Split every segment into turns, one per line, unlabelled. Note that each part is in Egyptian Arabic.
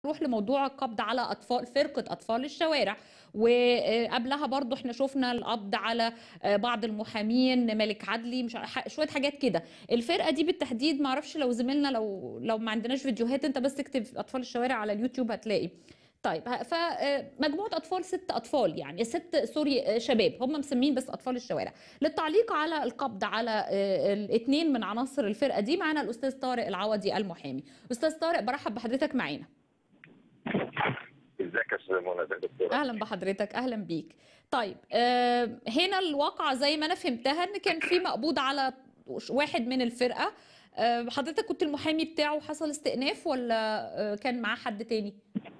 نروح لموضوع القبض على اطفال فرقه اطفال الشوارع وقبلها برضو احنا شفنا القبض على بعض المحامين ملك عدلي مش عارف- شويه حاجات كده الفرقه دي بالتحديد ما اعرفش لو زميلنا لو لو ما عندناش فيديوهات انت بس اكتب اطفال الشوارع على اليوتيوب هتلاقي طيب فمجموعه اطفال ست اطفال يعني ست سوري شباب هم مسمين بس اطفال الشوارع للتعليق على القبض على الاثنين من عناصر الفرقه دي معانا الاستاذ طارق العوضي المحامي استاذ طارق برحب بحضرتك معانا
ازيك يا استاذ منى ازيك يا دكتوره
اهلا بحضرتك اهلا بيك طيب آه، هنا الواقعة زي ما انا فهمتها ان كان في مقبوض على واحد من الفرقة آه، حضرتك كنت المحامي بتاعه حصل استئناف ولا آه، كان معاه حد تاني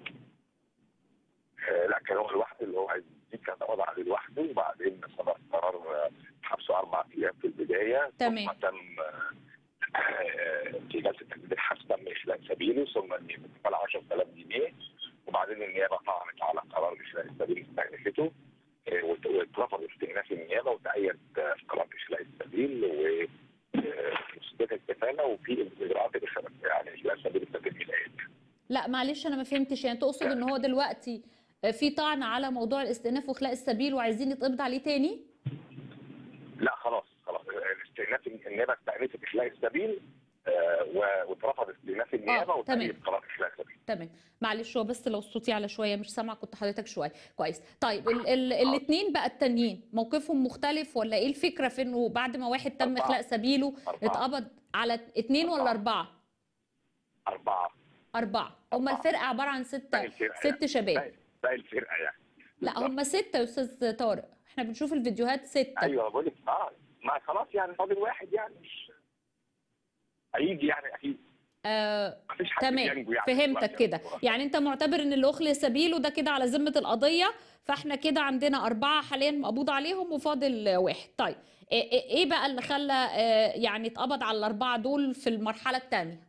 آه، لا كان هو لوحده اللي هو عايز دي كان قبض عليه لوحده وبعدين صدر قرار آه، حبسه اربع ايام في البدايه
تمام.
ثم تم آه، آه، في جلسه تجديد الحبس تم اخلاء سبيله ثم النيابه دفع 10000 جنيه وبعدين النيابه طعنت على قرار اخلاء السبيل استأنفته آه، وات- واترفض استئناف النيابه وتأيد آه، في قرار اخلاء السبيل و آه، اثبتت الكفاله وفي اجراءات الاخلاء يعني اخلاء السبيل التدريب الان
لا معلش انا ما فهمتش يعني تقصد ان هو دلوقتي آه، في طعن على موضوع الاستئناف واخلاء السبيل وعايزين يتقبض عليه تاني
لا خلاص خلاص الاستئناف النيابه استأنفت اخلاء السبيل آه، و- واترفض استئناف النيابه
آه، تمام.
وتأيد قرار اخلاء السبيل
تمام معلش هو بس لو صوتي على شويه مش سامعه كنت حضرتك شويه كويس طيب ال ال الاثنين بقى التانيين موقفهم مختلف ولا ايه الفكره في انه بعد ما واحد تم
أربعة.
اخلاء سبيله
أربعة.
اتقبض على اثنين ولا اربعه
أربعة
اربعه هم
أربعة.
الفرقه عباره عن
باقي
ستة
الفرقة
ست
يعني.
شباب
باقي- باقي الفرقة يعني
لا
بالظبط.
هم ستة يا استاذ طارق احنا بنشوف الفيديوهات ستة
أيوه بقول لك أه ما خلاص يعني فاضل واحد يعني مش هيجي يعني أكيد
آه
مفيش حد
تمام
بينجو يعني
فهمتك
دلوقتي يا
كده
دكتورة.
يعني انت معتبر ان اللي اخلي سبيله ده كده على ذمه القضيه فاحنا كده عندنا اربعه حاليا مقبوض عليهم وفاضل واحد طيب ايه إيه- ايه بقى اللي خلى آه، يعني اتقبض على الاربعه دول في المرحله الثانيه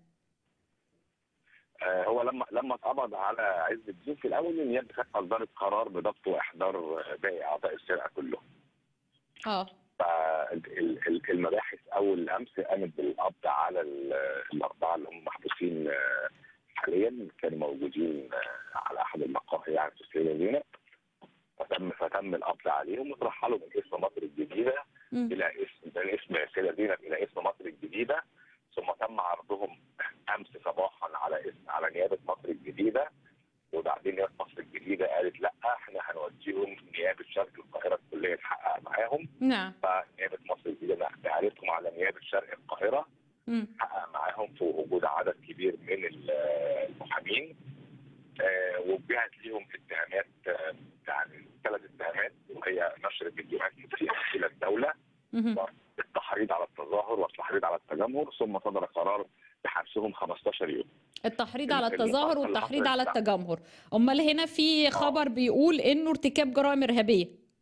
آه، هو لما لما اتقبض على عز الدين في الأول النيابة كانت أصدرت قرار بضبط وإحضار آه، باقي أعضاء السرقة كلهم
اه
فالمباحث اول امس قامت بالقبض على ال- الاربعه اللي هم محبوسين آه، حاليا كانوا موجودين آه، على احد المقاهي يعني في السيده زينب فتم فتم القبض عليهم وترحلوا من اسم مصر الجديده
مم.
الى اسم من اسم السيده زينب الى اسم مصر الجديده ثم تم عرضهم امس صباحا على اسم على نيابه مصر الجديده وبعدين نيابه مصر الجديده قالت لا احنا هنوديهم نيابه شرق القاهره الكليه تحقق معاهم
نعم
فنيابه مصر الجديده نقلتهم على نيابه شرق القاهره
مم.
حقق معاهم في وجود عدد كبير من ال- المحامين آه، وجهت ليهم اتهامات آه، يعني ثلاث اتهامات وهي نشر فيديوهات مسيئه الى الدوله
مم.
التحريض على التظاهر والتحريض على التجمهر ثم صدر قرار بحبسهم 15 يوم
التحريض على
ال-
التظاهر
اللي
والتحريض
حصل
على
ده.
التجمهر امال هنا في خبر بيقول انه ارتكاب جرائم ارهابيه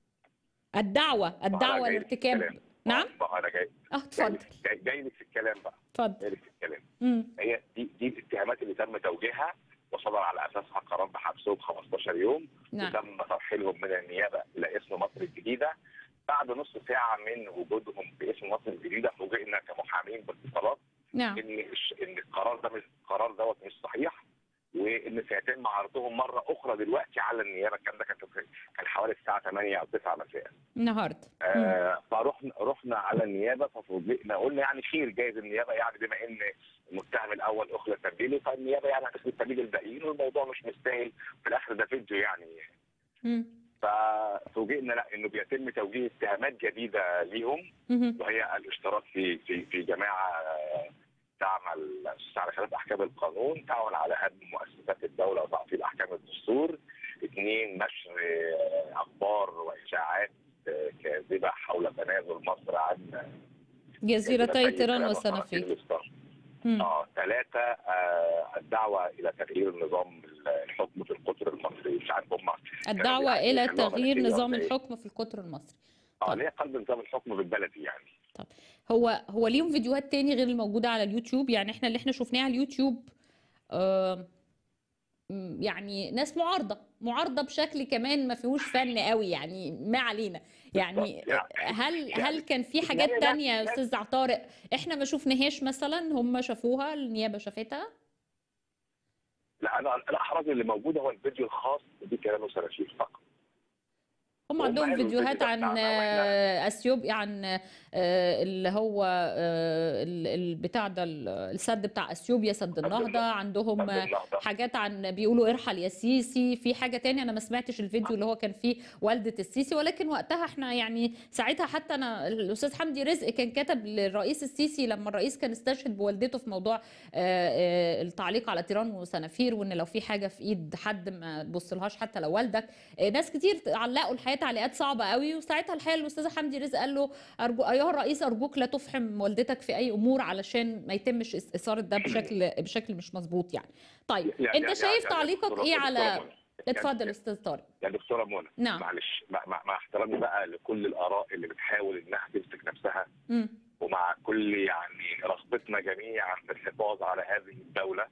الدعوه الدعوه
جاي لك في
لارتكاب
الكلام.
نعم
بقى انا جاي
اه
جاي
اتفضل
لك- جاي- جاي لك في الكلام بقى
اتفضل
جاي لك في الكلام
مم.
هي دي دي الاتهامات اللي تم توجيهها وصدر على اساسها قرار بحبسهم 15 يوم
نعم
وتم ترحيلهم من النيابه الى اسم مصر الجديده بعد نص ساعه من وجودهم في اسم مصر الجديده فوجئنا كمحامين باتصالات
نعم
ان الش- ان القرار ده مش القرار دوت مش صحيح وان سيتم عرضهم مره اخرى دلوقتي على النيابه الكلام ده كان في- كان حوالي الساعه 8 او 9 مساء
النهارده مم.
آه فرحنا رحنا على النيابه ففوجئنا قلنا يعني خير جايز النيابه يعني بما ان المتهم الاول اخلى سبيله فالنيابه يعني هتخلي سبيل الباقيين والموضوع مش مستاهل في الاخر ده فيديو يعني
مم.
ففوجئنا لا انه بيتم توجيه اتهامات جديده ليهم
مم.
وهي الاشتراك في في في جماعه آه، تعمل على خلاف احكام القانون تعمل على هدم مؤسسات الدوله وتعطيل احكام الدستور اثنين نشر آه، اخبار واشاعات آه، كاذبه حول تنازل مصر عن
جزيرتي تيران
وصنافير
وسنافير
الإصدار.
مم.
اه ثلاثه آه الدعوه الى تغيير النظام الحكم في القطر المصري مش عارف هم
الدعوة
يعني
إلى
يخلوها
تغيير
ملكية
نظام
ولا إيه؟
الحكم في القطر المصري
اه
طب.
اللي هي قلب نظام الحكم بالبلدي يعني
هو هو ليهم فيديوهات تاني غير الموجودة على اليوتيوب يعني احنا اللي احنا شفناه على اليوتيوب آه م- يعني ناس معارضة معارضة بشكل كمان ما فيهوش فن قوي يعني ما علينا يعني
بالظبط، يعني-
هل
يعني
هل كان في
في
حاجات
النهاية
تانية يا
لا-
استاذ طارق احنا ما شفناهاش مثلا هم شافوها النيابة شافتها
لا انا الاحراج اللي موجوده هو الفيديو الخاص بكلام وسراشير فقط
هم
وهم
عندهم
قالوا
فيديوهات
الفيديو ده
عن
بتاعنا
آه، اثيوبيا عن آه، اللي هو آه، ال- البتاع ده ال- السد بتاع اثيوبيا سد النهضه عندهم
سد
آه،
النهضة.
حاجات عن بيقولوا ارحل يا سيسي في حاجه تانية انا ما سمعتش الفيديو اللي هو كان فيه والده السيسي ولكن وقتها احنا يعني ساعتها حتى انا الاستاذ حمدي رزق كان كتب للرئيس السيسي لما الرئيس كان استشهد بوالدته في موضوع آه، آه، التعليق على تيران وسنافير وان لو في حاجه في ايد حد ما تبصلهاش حتى لو والدك آه، ناس كتير علقوا الحقيقه تعليقات صعبه قوي وساعتها الحقيقه الاستاذ حمدي رزق قال له ارجو ايها الرئيس ارجوك لا تفحم والدتك في اي امور علشان ما يتمش اثاره ده بشكل بشكل مش مظبوط يعني طيب
يعني-
انت
يعني-
شايف
يعني
تعليقك
دكتورة-
ايه
دكتورة
على
منى.
اتفضل
يعني-
استاذ طارق
يا دكتوره منى
نعم.
معلش مع, مع, مع احترامي بقى لكل الاراء اللي بتحاول انها تمسك نفسها
مم.
ومع كل يعني رغبتنا جميعا في الحفاظ على هذه الدوله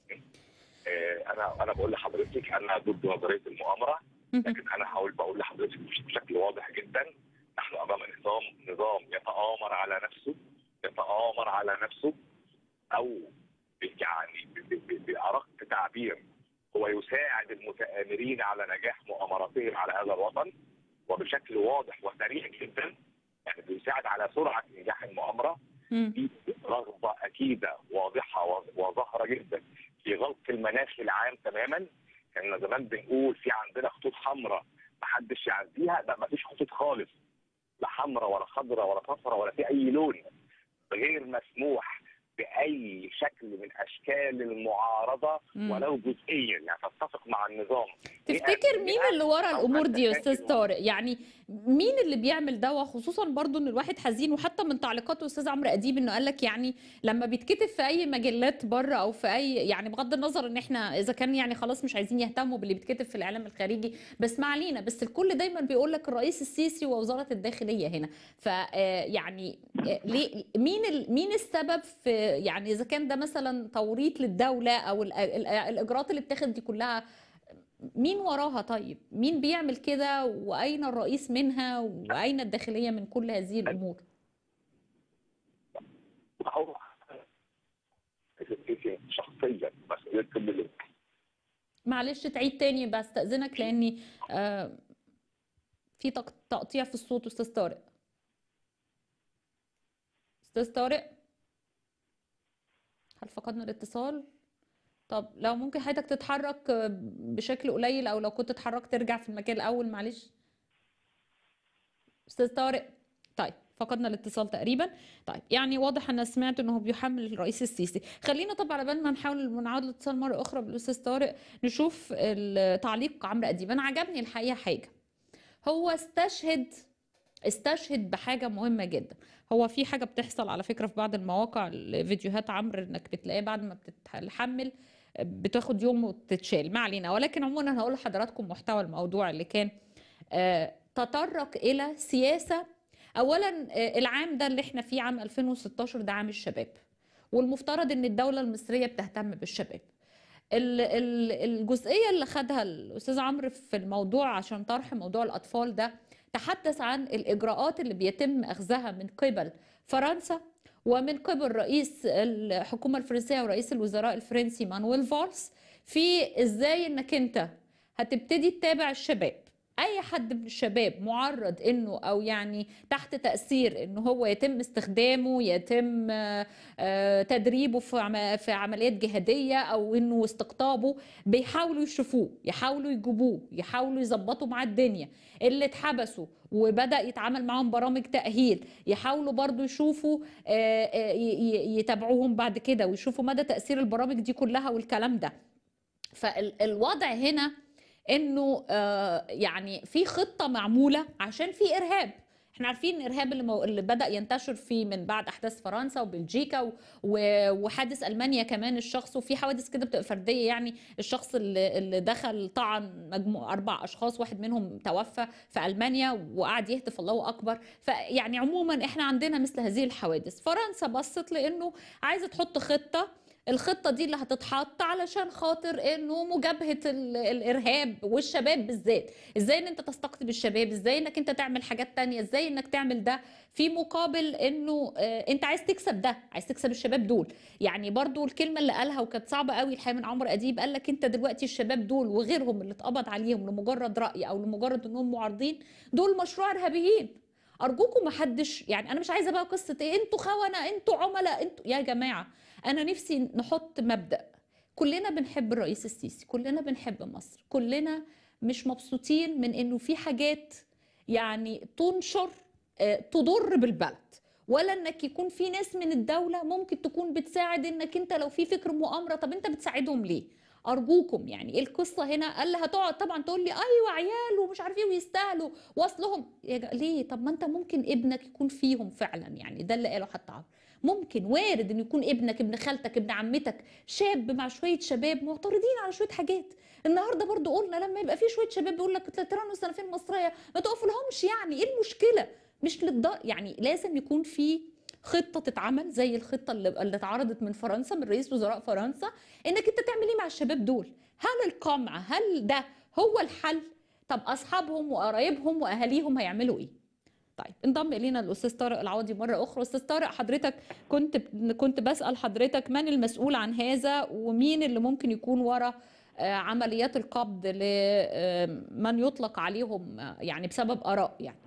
آه، انا انا بقول لحضرتك انا ضد نظريه المؤامره
مم.
لكن انا هقول بقول لحضرتك بش- بشكل واضح جدا نحن امام نظام نظام يتآمر على نفسه يتآمر على نفسه او يعني ب- ب- ب- بأرق تعبير هو يساعد المتآمرين على نجاح مؤامراتهم على هذا الوطن وبشكل واضح وسريع جدا يعني بيساعد على سرعه نجاح المؤامره
مم.
في رغبه اكيده واضحه و- وظاهره جدا في غلق المناخ العام تماما كنا زمان بنقول في عندنا خطوط حمراء محدش يعديها لا مفيش خطوط خالص لا حمراء ولا خضراء ولا صفراء ولا في اي لون غير مسموح باي شكل من اشكال المعارضه
مم.
ولو جزئيا يعني تتفق مع النظام
تفتكر مين اللي ورا
أو
الامور دي يا
حتى
استاذ
شاكل
طارق يعني مين اللي بيعمل ده وخصوصا برضو ان الواحد حزين وحتى من تعليقات الاستاذ عمرو اديب انه قال لك يعني لما بيتكتب في اي مجلات بره او في اي يعني بغض النظر ان احنا اذا كان يعني خلاص مش عايزين يهتموا باللي بيتكتب في الاعلام الخارجي بس ما علينا بس الكل دايما بيقول لك الرئيس السيسي ووزاره الداخليه هنا ف آه، يعني آه، ليه مين ال- مين السبب في يعني اذا كان ده مثلا توريط للدوله او ال- ال- الاجراءات اللي بتاخد دي كلها مين وراها طيب مين بيعمل كده واين الرئيس منها واين الداخليه من كل هذه الامور
هو شخصيا مسؤوليه كل اللي
معلش تعيد تاني بستأذنك لاني آه، في تق- تقطيع في الصوت استاذ طارق استاذ طارق هل فقدنا الاتصال طب لو ممكن حضرتك تتحرك آه، بشكل قليل او لو كنت اتحركت ترجع في المكان الاول معلش استاذ طارق طيب فقدنا الاتصال تقريبا طيب يعني واضح انا سمعت انه بيحمل الرئيس السيسي خلينا طب على بال ما نحاول نعود الاتصال مره اخرى بالاستاذ طارق نشوف التعليق عمرو اديب انا عجبني الحقيقه حاجه هو استشهد استشهد بحاجه مهمه جدا هو في حاجه بتحصل على فكره في بعض المواقع فيديوهات عمرو انك بتلاقيها بعد ما بتتحمل بتاخد يوم وتتشال ما علينا ولكن عموما انا هقول لحضراتكم محتوى الموضوع اللي كان آه، تطرق الى سياسه اولا آه، العام ده اللي احنا فيه عام 2016 ده عام الشباب والمفترض ان الدوله المصريه بتهتم بالشباب ال- ال- الجزئيه اللي خدها الاستاذ عمرو في الموضوع عشان طرح موضوع الاطفال ده تحدث عن الاجراءات اللي بيتم اخذها من قبل فرنسا ومن قبل رئيس الحكومه الفرنسيه ورئيس الوزراء الفرنسي مانويل فالس في ازاي انك انت هتبتدي تتابع الشباب اي حد من الشباب معرض انه او يعني تحت تاثير انه هو يتم استخدامه يتم آه، آه، تدريبه في عم- في عمليات جهاديه او انه استقطابه بيحاولوا يشوفوه يحاولوا يجيبوه يحاولوا يظبطوا معاه الدنيا اللي اتحبسوا وبدا يتعامل معاهم برامج تاهيل يحاولوا برضو يشوفوا آه، آه، ي- ي- يتابعوهم بعد كده ويشوفوا مدى تاثير البرامج دي كلها والكلام ده فالوضع هنا انه آه، يعني في خطه معموله عشان في ارهاب احنا عارفين ان الارهاب اللي, مو... اللي بدا ينتشر فيه من بعد احداث فرنسا وبلجيكا و... و... وحادث المانيا كمان الشخص وفي حوادث كده بتبقى فرديه يعني الشخص اللي, اللي دخل طعن مجموع اربع اشخاص واحد منهم توفى في المانيا وقعد يهتف الله اكبر فيعني عموما احنا عندنا مثل هذه الحوادث فرنسا بصت لانه عايزه تحط خطه الخطة دي اللي هتتحط علشان خاطر انه مجابهة ال- الارهاب والشباب بالذات ازاي ان انت تستقطب الشباب ازاي انك انت تعمل حاجات تانية ازاي انك تعمل ده في مقابل انه آه، انت عايز تكسب ده عايز تكسب الشباب دول يعني برضو الكلمة اللي قالها وكانت صعبة قوي الحقيقة من عمرو اديب قال لك انت دلوقتي الشباب دول وغيرهم اللي اتقبض عليهم لمجرد رأي او لمجرد انهم معارضين دول مشروع ارهابيين ارجوكم ما حدش يعني انا مش عايزه بقى قصه ايه انتوا خونه انتوا عملاء انتوا يا جماعه انا نفسي نحط مبدا كلنا بنحب الرئيس السيسي كلنا بنحب مصر كلنا مش مبسوطين من انه في حاجات يعني تنشر آه، تضر بالبلد ولا انك يكون في ناس من الدولة ممكن تكون بتساعد انك انت لو في فكر مؤامرة طب انت بتساعدهم ليه ارجوكم يعني ايه القصة هنا قال لي هتقعد طبعا تقول لي ايوه عيال ومش عارف ايه ويستاهلوا واصلهم يا جا- ليه طب ما انت ممكن ابنك يكون فيهم فعلا يعني ده اللي قاله حتى عمرو ممكن وارد ان يكون ابنك ابن خالتك ابن عمتك شاب مع شويه شباب معترضين على شويه حاجات النهارده برضو قلنا لما يبقى في شويه شباب بيقول لك تيران والسنافين المصريه ما تقفوا لهمش يعني ايه المشكله مش للض يعني لازم يكون في خطه تتعمل زي الخطه اللي اللي اتعرضت من فرنسا من رئيس وزراء فرنسا انك انت تعمل ايه مع الشباب دول هل القمع هل ده هو الحل طب اصحابهم وقرايبهم واهاليهم هيعملوا ايه طيب انضم الينا الاستاذ طارق العوضي مره اخرى استاذ طارق حضرتك كنت كنت بسال حضرتك من المسؤول عن هذا ومين اللي ممكن يكون ورا آه، عمليات القبض لمن يطلق عليهم آه، يعني بسبب اراء يعني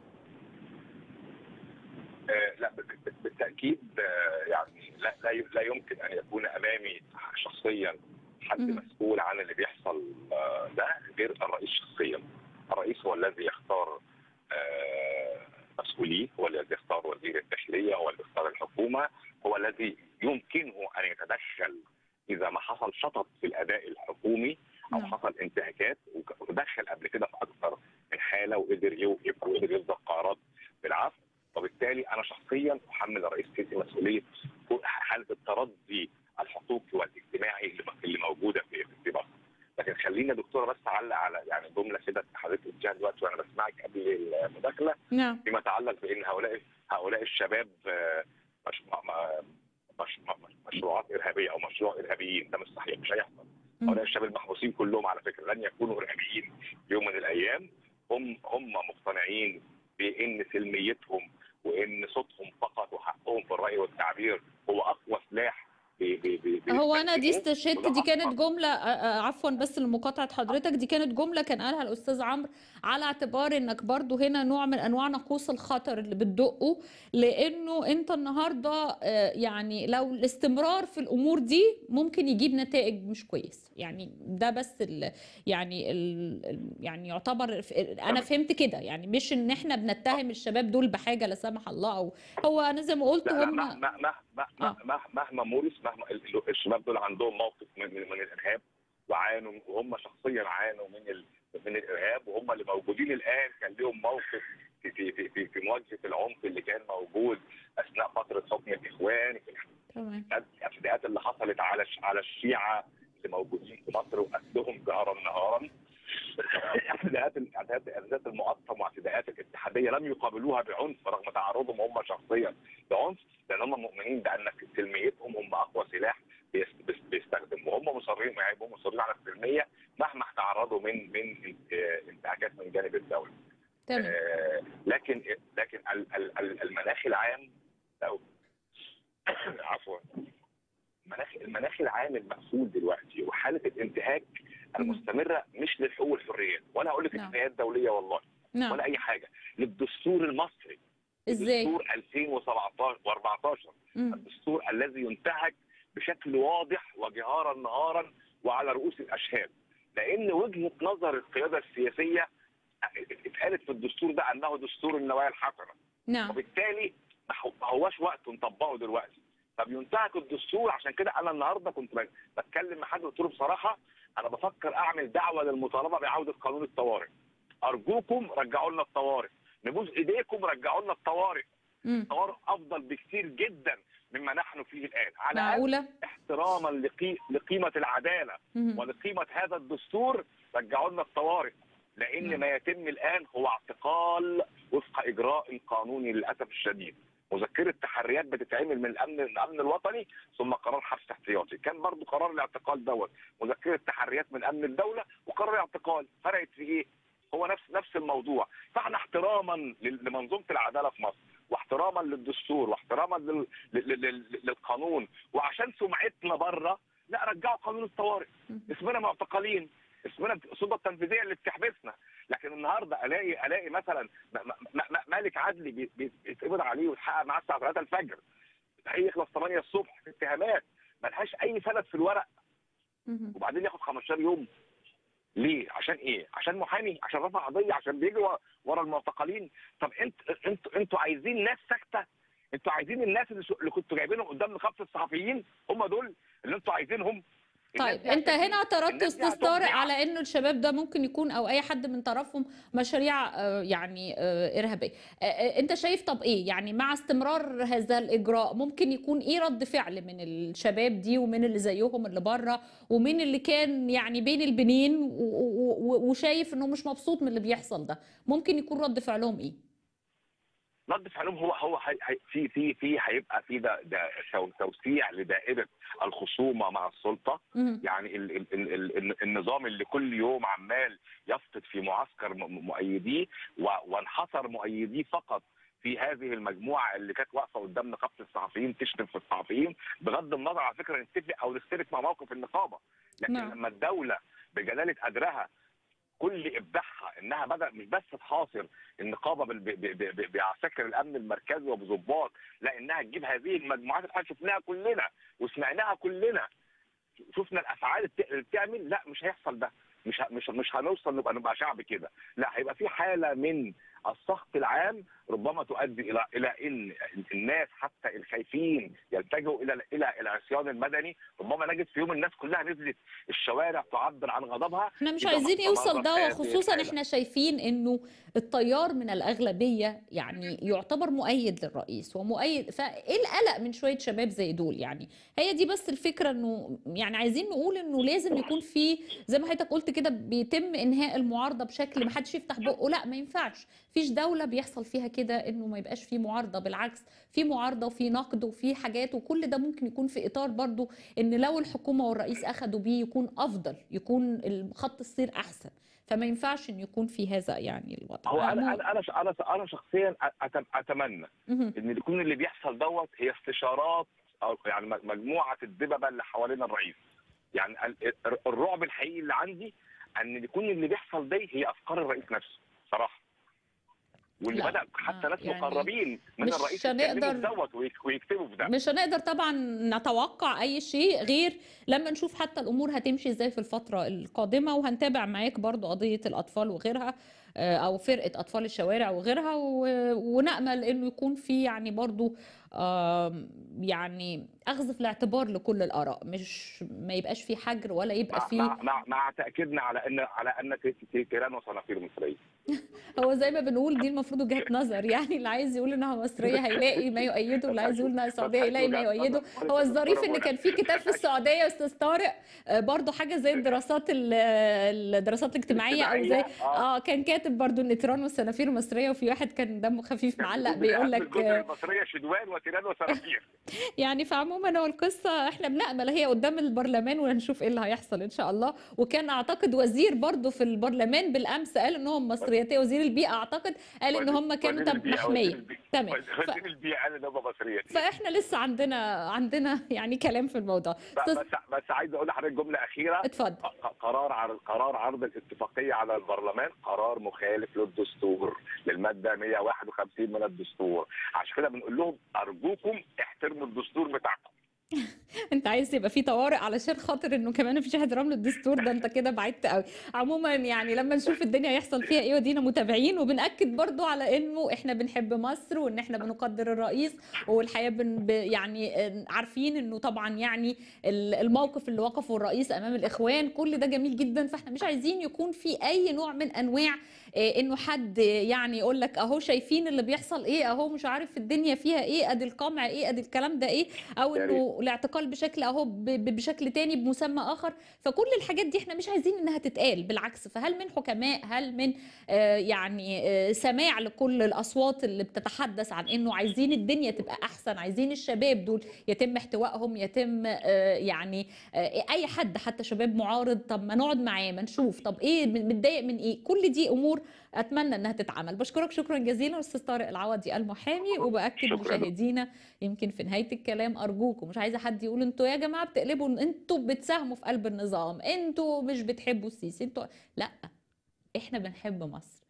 آه، لا بال- بال- بالتاكيد آه، يعني لا لا ي- لا يمكن ان يكون امامي شخصيا حد
مم.
مسؤول عن اللي بيحصل آه، ده غير الرئيس شخصيا الرئيس هو الذي يختار آه، مسؤوليه هو الذي يختار وزير الداخليه هو الذي يختار الحكومه هو الذي يمكنه ان يتدخل اذا ما حصل شطط في الاداء الحكومي او
نعم.
حصل انتهاكات وك- ودخل قبل كده في اكثر من حاله وقدر يو- يبقى وقدر يصدر قرارات بالعفو وبالتالي انا شخصيا احمل الرئيس السيسي مسؤوليه حاله التردي الحقوقي والاجتماعي اللي اللي موجوده في في مصر. لكن خلينا دكتوره بس اعلق على يعني جمله كده حضرتك قلتيها دلوقتي وانا بسمعك قبل المداخله
نعم
فيما يتعلق بان هؤلاء هؤلاء الشباب آه، مش ما- ما- مش مش- مشروعات ارهابيه او مشروع ارهابيين ده مش صحيح مش هيحصل هؤلاء الشباب المحبوسين كلهم على فكره لن يكونوا ارهابيين في يوم من الايام هم هم مقتنعين بان سلميتهم وان صوتهم فقط وحقهم في الراي والتعبير هو اقوى سلاح بي- بي- بي-
هو انا دي
بيستخدموه.
استشهدت
وده
دي كانت
أصلاً
جمله آه، آه، عفوا بس لمقاطعه حضرتك دي كانت جمله كان قالها الاستاذ عمرو على اعتبار انك برضو هنا نوع من انواع ناقوس الخطر اللي بتدقه لانه انت النهارده آه، يعني لو الاستمرار في الامور دي ممكن يجيب نتائج مش كويس يعني ده بس ال يعني ال ال- يعني يعتبر ف- انا فهمت كده يعني مش ان احنا بنتهم الشباب دول بحاجه لا سمح الله او هو انا زي ما قلت
لا لا
هم
مهما مهما
آه.
مهما مهما مورس مهما ال- ال- الشباب دول عندهم موقف من, من, من الارهاب وعانوا وهم شخصيا عانوا من ال من الارهاب وهم اللي موجودين الان كان لهم موقف في في في في, في مواجهه العنف اللي كان موجود اثناء فتره حكم الاخوان في
تمام
الاعتداءات اللي حصلت على الش- على الشيعه اللي موجودين في مصر وقتلهم جهرا نهارا اعتداءات الاعتداءات الاعتداءات المقطم واعتداءات الاتحاديه لم يقابلوها بعنف رغم تعرضهم هم شخصيا لعنف لان هم مؤمنين بان سلميتهم هم اقوى سلاح بيس- بيس- بيستخدم وهم مصرين يعني هم مصرين على السلميه مهما تعرضوا من من آه، انتهاكات من جانب الدوله.
تمام
آه، لكن لكن ال- ال- ال- المناخ العام أو عفوا المناخ المناخ العام المقفول دلوقتي وحاله الانتهاك المستمره مش للحقوق والحريات ولا هقول لك
نعم.
اتفاقيات دوليه والله
نعم
ولا اي حاجه للدستور المصري
ازاي
دستور 2017 و14
مم.
الدستور الذي ينتهك بشكل واضح وجهارا نهارا وعلى رؤوس الاشهاد لان وجهه نظر القياده السياسيه اتقالت في الدستور ده انه دستور النوايا الحسنه
نعم
وبالتالي ما هو- ما هواش وقت نطبقه دلوقتي فبينتهك الدستور عشان كده انا النهارده كنت ب- بتكلم مع حد قلت له بصراحه انا بفكر اعمل دعوه للمطالبه بعوده قانون الطوارئ ارجوكم رجعوا لنا الطوارئ نبوس ايديكم رجعوا لنا الطوارئ
مم.
الطوارئ افضل بكثير جدا مما نحن فيه الان على الأقل
معقولة
احتراما لقي... لقيمه العداله
مم.
ولقيمه هذا الدستور رجعوا لنا الطوارئ لان
نعم.
ما يتم الان هو اعتقال وفق اجراء قانوني للاسف الشديد مذكره تحريات بتتعمل من الامن الامن الوطني ثم قرار حبس احتياطي كان برضو قرار الاعتقال دوت مذكره تحريات من امن الدوله وقرار اعتقال فرقت في ايه هو نفس نفس الموضوع فاحنا احتراما لل- لمنظومه العداله في مصر واحتراما للدستور واحتراما لل... لل... لل... للقانون وعشان سمعتنا بره لا رجعوا قانون الطوارئ
مهم.
اسمنا معتقلين اسمنا السلطه التنفيذيه اللي بتحبسنا لكن النهارده الاقي الاقي مثلا م- م- م- مالك عدلي بي- بي- بيتقبض عليه ويتحقق معاه الساعه 3 الفجر هيخلص 8 الصبح في اتهامات ملهاش اي سند في الورق
مهم.
وبعدين ياخد 15 يوم ليه؟ عشان ايه؟ عشان محامي؟ عشان رفع قضيه؟ عشان بيجي ورا- ورا المعتقلين؟ طب انت انتوا انتوا عايزين ناس ساكته؟ انتوا عايزين الناس اللي, شو- اللي كنتوا جايبينهم قدام نقابه الصحفيين هم دول اللي انتوا عايزينهم؟ الناس
طيب
دي
انت
عشان
هنا اعترضت
الناس دي
استاذ طارق
هتضيع.
على انه الشباب ده ممكن يكون او اي حد من طرفهم مشاريع آه، يعني آه، ارهابيه آه، آه، انت شايف طب ايه يعني مع استمرار هذا الاجراء ممكن يكون ايه رد فعل من الشباب دي ومن اللي زيهم اللي بره ومن اللي كان يعني بين البنين و- و- و- وشايف انه مش مبسوط من اللي بيحصل ده ممكن يكون رد فعلهم ايه
رد فعلهم هو هو هي هي في في في هيبقى في ده ده تو- توسيع لدائره الخصومه مع السلطه
مهم.
يعني ال ال ال ال ال النظام اللي كل يوم عمال يفقد في معسكر م- م- مؤيديه و- وانحصر مؤيديه فقط في هذه المجموعه اللي كانت واقفه قدام نقابه الصحفيين تشتم في الصحفيين بغض النظر على فكره نتفق او نختلف مع موقف النقابه لكن
نعم.
لما الدوله بجلاله قدرها كل ابداعها انها بدا مش بس تحاصر النقابه بال- ب- ب- ب- بعساكر الامن المركزي وبظباط لا انها تجيب هذه المجموعات اللي احنا شفناها كلنا وسمعناها كلنا شفنا الافعال الت- اللي بتعمل لا مش هيحصل ده مش ه- مش مش هنوصل نبقى نبقى شعب كده لا هيبقى في حاله من السخط العام ربما تؤدي الى الى ان الناس حتى الخايفين يلتجئوا الى الى العصيان المدني ربما نجد في يوم الناس كلها نزلت الشوارع تعبر عن غضبها
احنا مش
إذا
عايزين
ما
يوصل ده
استمرت هذه
وخصوصا
الحالة.
احنا شايفين انه التيار من الاغلبيه يعني يعتبر مؤيد للرئيس ومؤيد فايه القلق من شويه شباب زي دول يعني هي دي بس الفكره انه يعني عايزين نقول انه لازم يكون في زي ما حضرتك قلت كده بيتم انهاء المعارضه بشكل ما حدش يفتح بقه لا ما ينفعش فيش دوله بيحصل فيها كده انه ما يبقاش في معارضه بالعكس في معارضه وفي نقد وفي حاجات وكل ده ممكن يكون في اطار برضو ان لو الحكومه والرئيس اخدوا بيه يكون افضل يكون خط السير احسن فما ينفعش ان يكون في هذا يعني الوضع
هو انا
عموماً.
انا انا انا انا شخصيا أت- اتمنى
مهم.
ان يكون اللي بيحصل دوت هي استشارات أو يعني م- مجموعه الدببه اللي حوالين الرئيس يعني ال- الرعب الحقيقي اللي عندي ان يكون اللي بيحصل ده هي افكار الرئيس نفسه صراحه واللي
لا،
بدا حتى ناس
يعني
مقربين من
مش
الرئيس
هنقدر-
يتكلموا في دوت ويك- ويكتبوا في ده
مش هنقدر طبعا نتوقع اي شيء غير لما نشوف حتى الامور هتمشي ازاي في الفتره القادمه وهنتابع معاك برضو قضيه الاطفال وغيرها آه، او فرقه اطفال الشوارع وغيرها و- ونامل انه يكون في يعني برضو آم، يعني اخذ في الاعتبار لكل الاراء مش ما يبقاش في حجر ولا يبقى
مع,
في
مع, مع, مع تاكيدنا على ان على ان ت- ت- تيران وصنافير مصريه
هو زي ما بنقول دي المفروض وجهة نظر يعني اللي عايز يقول انها مصرية هيلاقي ما يؤيده واللي عايز يقول انها سعودية هيلاقي ما يؤيده هو الظريف ان كان في كتاب في السعودية يا استاذ طارق آه، برضو حاجة زي الدراسات ال- الدراسات الاجتماعية او زي اه كان كاتب برضو ان تيران والسنافير مصرية وفي واحد كان دمه خفيف معلق بيقول لك
الجزر المصريه شدوان وتيران وصنافير
يعني فعموما هو القصة احنا بنأمل هي قدام البرلمان وهنشوف ايه اللي هيحصل ان شاء الله وكان اعتقد وزير برضو في البرلمان بالامس قال ان هم مصريتين وزير البيئة اعتقد قال ان هم كانوا
وزير
طب
البيئة-
محمية
وزير البيئة-
تمام ف...
وزير البيئه قال ان هم مصريين
فاحنا لسه عندنا عندنا يعني كلام في الموضوع
ب-
أستاذ-
بس بس عايز اقول لحضرتك جمله اخيره
اتفضل
ق- قرار عرض قرار عرض الاتفاقيه على البرلمان قرار مخالف للدستور للماده 151 من الدستور عشان كده بنقول لهم ارجوكم احترموا الدستور بتاعكم
انت عايز يبقى في طوارئ علشان خاطر انه كمان مفيش احترام للدستور ده انت كده بعدت قوي عموما يعني لما نشوف الدنيا هيحصل فيها ايه ودينا متابعين وبنأكد برضو على انه احنا بنحب مصر وان احنا بنقدر الرئيس والحقيقه بن ب- يعني عارفين انه طبعا يعني ال- الموقف اللي وقفه الرئيس امام الاخوان كل ده جميل جدا فاحنا مش عايزين يكون في اي نوع من انواع إيه، انه حد يعني يقول لك اهو شايفين اللي بيحصل ايه اهو مش عارف الدنيا فيها ايه ادي القمع ايه ادي الكلام ده ايه او
يا
انه الاعتقال يقال بشكل اهو ب- ب- بشكل تاني بمسمى اخر فكل الحاجات دي احنا مش عايزين انها تتقال بالعكس فهل من حكماء هل من آه، يعني آه، سماع لكل الاصوات اللي بتتحدث عن انه عايزين الدنيا تبقى احسن عايزين الشباب دول يتم احتوائهم يتم آه، يعني آه، اي حد حتى شباب معارض طب ما نقعد معاه ما نشوف طب ايه متضايق من ايه كل دي امور اتمنى انها تتعمل بشكرك شكرا جزيلا استاذ طارق العوضي المحامي وباكد
شكراً.
مشاهدينا يمكن في نهايه الكلام ارجوكم مش عايزه حد يقول انتوا يا جماعه بتقلبوا انتوا بتساهموا في قلب النظام انتوا مش بتحبوا السيسي انتوا لا احنا بنحب مصر